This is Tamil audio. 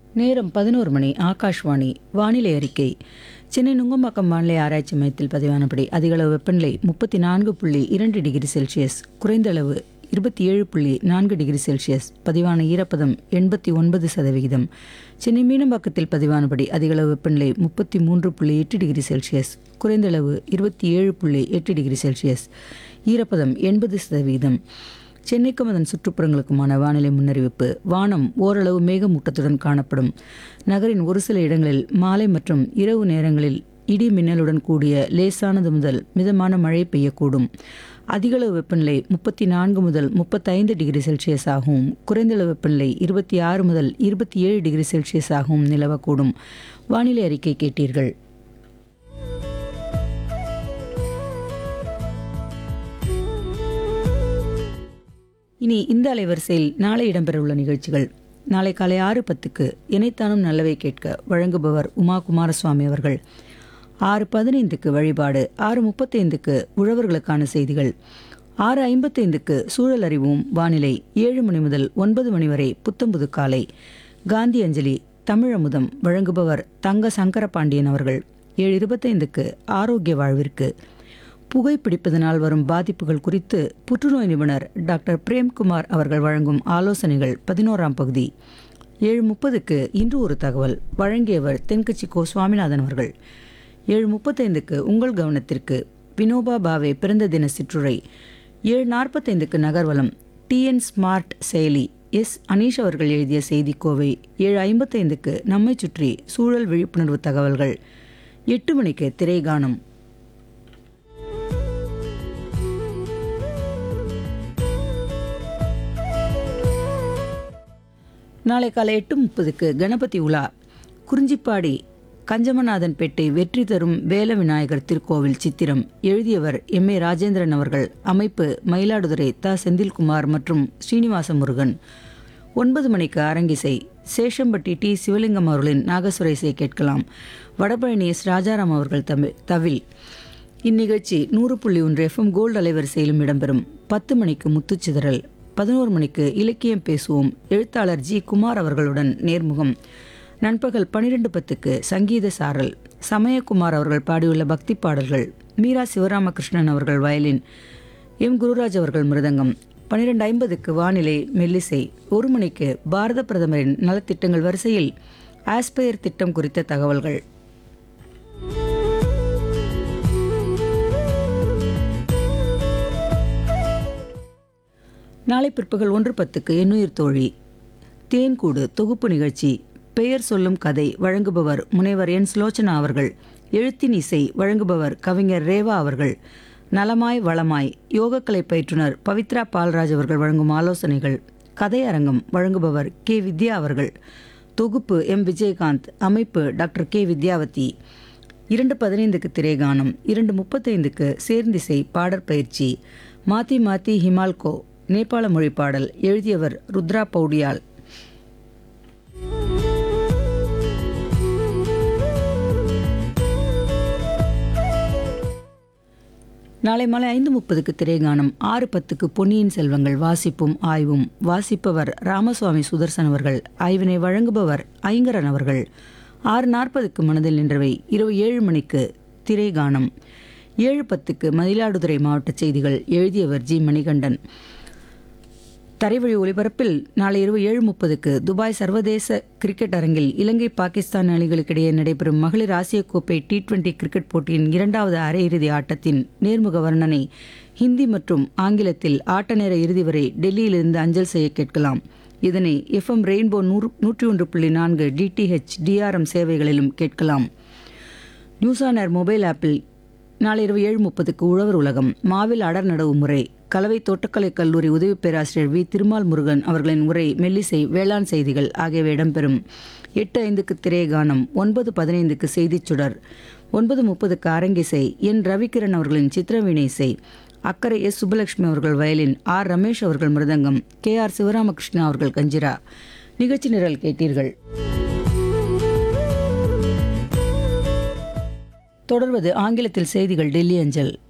நேரம் பதினோரு மணி ஆகாஷ்வாணி வானிலை அறிக்கை சென்னை நுங்கம்பாக்கம் வானிலை ஆராய்ச்சி மையத்தில் பதிவானபடி அதிகளவு வெப்பநிலை முப்பத்தி நான்கு புள்ளி இரண்டு டிகிரி செல்சியஸ் குறைந்தளவு இருபத்தி ஏழு புள்ளி நான்கு டிகிரி செல்சியஸ் பதிவான ஈரப்பதம் எண்பத்தி ஒன்பது சதவிகிதம் சென்னை மீனம்பாக்கத்தில் பதிவானபடி அதிகளவு வெப்பநிலை முப்பத்தி மூன்று புள்ளி எட்டு டிகிரி செல்சியஸ் குறைந்தளவு இருபத்தி ஏழு புள்ளி எட்டு டிகிரி செல்சியஸ் ஈரப்பதம் எண்பது சதவிகிதம் சென்னைக்கும் அதன் சுற்றுப்புறங்களுக்குமான வானிலை முன்னறிவிப்பு வானம் ஓரளவு மேகமூட்டத்துடன் காணப்படும் நகரின் ஒரு சில இடங்களில் மாலை மற்றும் இரவு நேரங்களில் இடி மின்னலுடன் கூடிய லேசானது முதல் மிதமான மழை பெய்யக்கூடும் அதிகளவு வெப்பநிலை முப்பத்தி நான்கு முதல் முப்பத்தைந்து டிகிரி செல்சியஸ் ஆகவும் குறைந்தளவு வெப்பநிலை இருபத்தி ஆறு முதல் இருபத்தி ஏழு டிகிரி செல்சியஸ் ஆகவும் நிலவக்கூடும் வானிலை அறிக்கை கேட்டீர்கள் இனி இந்த அலைவரிசையில் நாளை இடம்பெறவுள்ள நிகழ்ச்சிகள் நாளை காலை ஆறு பத்துக்கு இணைத்தானும் நல்லவை கேட்க வழங்குபவர் உமா குமாரசுவாமி அவர்கள் ஆறு பதினைந்துக்கு வழிபாடு ஆறு முப்பத்தைந்துக்கு உழவர்களுக்கான செய்திகள் ஆறு ஐம்பத்தைந்துக்கு சூழல் அறிவும் வானிலை ஏழு மணி முதல் ஒன்பது மணி வரை புத்தம்புது காலை காந்தி அஞ்சலி தமிழமுதம் வழங்குபவர் தங்க சங்கரபாண்டியன் அவர்கள் ஏழு இருபத்தைந்துக்கு ஆரோக்கிய வாழ்விற்கு புகைப்பிடிப்பதனால் வரும் பாதிப்புகள் குறித்து புற்றுநோய் நிபுணர் டாக்டர் பிரேம்குமார் அவர்கள் வழங்கும் ஆலோசனைகள் பதினோராம் பகுதி ஏழு முப்பதுக்கு இன்று ஒரு தகவல் வழங்கியவர் தென்கட்சி கோ சுவாமிநாதன் அவர்கள் ஏழு முப்பத்தைந்துக்கு உங்கள் கவனத்திற்கு வினோபா பாவே பிறந்த தின சிற்றுரை ஏழு நாற்பத்தைந்துக்கு நகர்வலம் டிஎன் ஸ்மார்ட் செயலி எஸ் அனீஷ் அவர்கள் எழுதிய செய்திக்கோவை ஏழு ஐம்பத்தைந்துக்கு நம்மை சுற்றி சூழல் விழிப்புணர்வு தகவல்கள் எட்டு மணிக்கு திரைகானம் நாளை காலை எட்டு முப்பதுக்கு கணபதி உலா குறிஞ்சிப்பாடி கஞ்சமநாதன்பேட்டை வெற்றி தரும் வேல விநாயகர் திருக்கோவில் சித்திரம் எழுதியவர் எம் ஏ ராஜேந்திரன் அவர்கள் அமைப்பு மயிலாடுதுறை த செந்தில்குமார் மற்றும் ஸ்ரீனிவாச முருகன் ஒன்பது மணிக்கு அரங்கிசை சேஷம்பட்டி டி சிவலிங்கம் அவர்களின் நாகசுர இசை கேட்கலாம் வடபழனி எஸ் ராஜாராம் அவர்கள் தமிழ் தவில் இந்நிகழ்ச்சி நூறு புள்ளி ஒன்று எஃப்எம் கோல்டு அலைவரிசையிலும் இடம்பெறும் பத்து மணிக்கு முத்துச்சிதறல் பதினோரு மணிக்கு இலக்கியம் பேசுவோம் எழுத்தாளர் ஜி குமார் அவர்களுடன் நேர்முகம் நண்பகல் பனிரெண்டு பத்துக்கு சங்கீத சாரல் சமயகுமார் அவர்கள் பாடியுள்ள பக்தி பாடல்கள் மீரா சிவராமகிருஷ்ணன் அவர்கள் வயலின் எம் குருராஜ் அவர்கள் மிருதங்கம் பனிரெண்டு ஐம்பதுக்கு வானிலை மெல்லிசை ஒரு மணிக்கு பாரத பிரதமரின் நலத்திட்டங்கள் வரிசையில் ஆஸ்பயர் திட்டம் குறித்த தகவல்கள் நாளை பிற்பகல் ஒன்று பத்துக்கு எண்ணுயிர் தோழி தேன்கூடு தொகுப்பு நிகழ்ச்சி பெயர் சொல்லும் கதை வழங்குபவர் முனைவர் என் சுலோச்சனா அவர்கள் எழுத்தின் இசை வழங்குபவர் கவிஞர் ரேவா அவர்கள் நலமாய் வளமாய் யோகக்கலை பயிற்றுனர் பவித்ரா பால்ராஜ் அவர்கள் வழங்கும் ஆலோசனைகள் கதையரங்கம் வழங்குபவர் கே வித்யா அவர்கள் தொகுப்பு எம் விஜயகாந்த் அமைப்பு டாக்டர் கே வித்யாவதி இரண்டு பதினைந்துக்கு திரைகானம் இரண்டு முப்பத்தைந்துக்கு சேர்ந்திசை பாடற்பயிற்சி மாத்தி மாத்தி ஹிமால்கோ நேபாள மொழி பாடல் எழுதியவர் ருத்ரா பௌடியால் நாளை மாலை ஐந்து முப்பதுக்கு திரைகானம் ஆறு பத்துக்கு பொன்னியின் செல்வங்கள் வாசிப்பும் ஆய்வும் வாசிப்பவர் ராமசுவாமி சுதர்சன் அவர்கள் ஆய்வினை வழங்குபவர் ஐங்கரன் அவர்கள் ஆறு நாற்பதுக்கு மனதில் நின்றவை இரவு ஏழு மணிக்கு திரைகானம் ஏழு பத்துக்கு மயிலாடுதுறை மாவட்ட செய்திகள் எழுதியவர் ஜி மணிகண்டன் தரைவழி ஒலிபரப்பில் நாளை இரவு ஏழு முப்பதுக்கு துபாய் சர்வதேச கிரிக்கெட் அரங்கில் இலங்கை பாகிஸ்தான் அணிகளுக்கிடையே நடைபெறும் மகளிர் ஆசிய கோப்பை டி டுவெண்டி கிரிக்கெட் போட்டியின் இரண்டாவது அரையிறுதி ஆட்டத்தின் நேர்முக வர்ணனை ஹிந்தி மற்றும் ஆங்கிலத்தில் ஆட்ட நேர இறுதி வரை டெல்லியிலிருந்து அஞ்சல் செய்ய கேட்கலாம் இதனை எஃப்எம் ரெயின்போ நூறு நூற்றி ஒன்று புள்ளி நான்கு டிடிஹெச் டிஆர்எம் சேவைகளிலும் கேட்கலாம் நியூஸ் ஆன் ஏர் மொபைல் ஆப்பில் நாளை இரவு ஏழு முப்பதுக்கு உழவர் உலகம் மாவில் அடர் நடவு முறை கலவை தோட்டக்கலை கல்லூரி உதவி பேராசிரியர் வி திருமால் முருகன் அவர்களின் உரை மெல்லிசை வேளாண் செய்திகள் ஆகியவை இடம்பெறும் எட்டு ஐந்துக்கு திரையகானம் ஒன்பது பதினைந்துக்கு செய்திச் சுடர் ஒன்பது முப்பதுக்கு அரங்கிசை என் ரவிகிரண் அவர்களின் சித்திரவீணை இசை அக்கறை எஸ் சுப்பலட்சுமி அவர்கள் வயலின் ஆர் ரமேஷ் அவர்கள் மிருதங்கம் கே ஆர் சிவராமகிருஷ்ணா அவர்கள் கஞ்சிரா நிகழ்ச்சி நிரல் கேட்டீர்கள் தொடர்வது ஆங்கிலத்தில் செய்திகள் டெல்லி அஞ்சல்